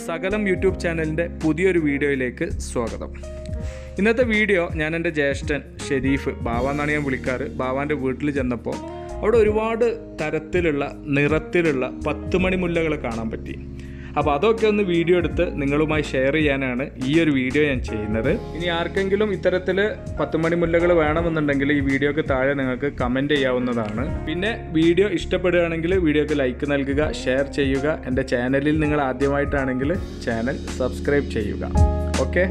സകലം യൂട്യൂബ് ചാനലിൻ്റെ പുതിയൊരു വീഡിയോയിലേക്ക് സ്വാഗതം ഇന്നത്തെ വീഡിയോ ഞാൻ എൻ്റെ ജ്യേഷ്ഠൻ ഷെരീഫ് ബാവ എന്നാണ് ഞാൻ വിളിക്കാറ് ബാവാൻ്റെ വീട്ടിൽ ചെന്നപ്പോൾ അവിടെ ഒരുപാട് തരത്തിലുള്ള നിറത്തിലുള്ള പത്ത് മണി മുല്ലകൾ കാണാൻ പറ്റി അപ്പോൾ അതൊക്കെ ഒന്ന് വീഡിയോ എടുത്ത് നിങ്ങളുമായി ഷെയർ ചെയ്യാനാണ് ഈ ഒരു വീഡിയോ ഞാൻ ചെയ്യുന്നത് ഇനി ആർക്കെങ്കിലും ഇത്തരത്തിൽ പത്ത് മണി മുല്ലകൾ വേണമെന്നുണ്ടെങ്കിൽ ഈ വീഡിയോക്ക് താഴെ നിങ്ങൾക്ക് കമൻറ്റ് ചെയ്യാവുന്നതാണ് പിന്നെ വീഡിയോ ഇഷ്ടപ്പെടുകയാണെങ്കിൽ വീഡിയോക്ക് ലൈക്ക് നൽകുക ഷെയർ ചെയ്യുക എൻ്റെ ചാനലിൽ നിങ്ങൾ ആദ്യമായിട്ടാണെങ്കിൽ ചാനൽ സബ്സ്ക്രൈബ് ചെയ്യുക ഓക്കെ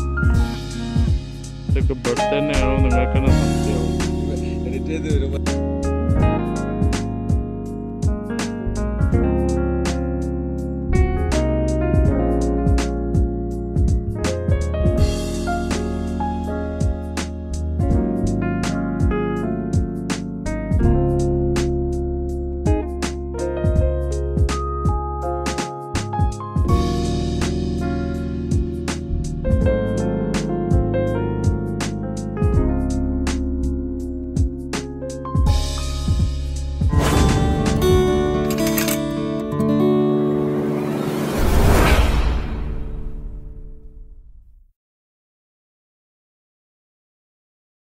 ഇതൊക്കെ ബഡ് തന്നെയാണോ നിങ്ങൾക്ക് തന്നെ സംശയമാവും എഡിറ്റ് ചെയ്ത് വരുമ്പോൾ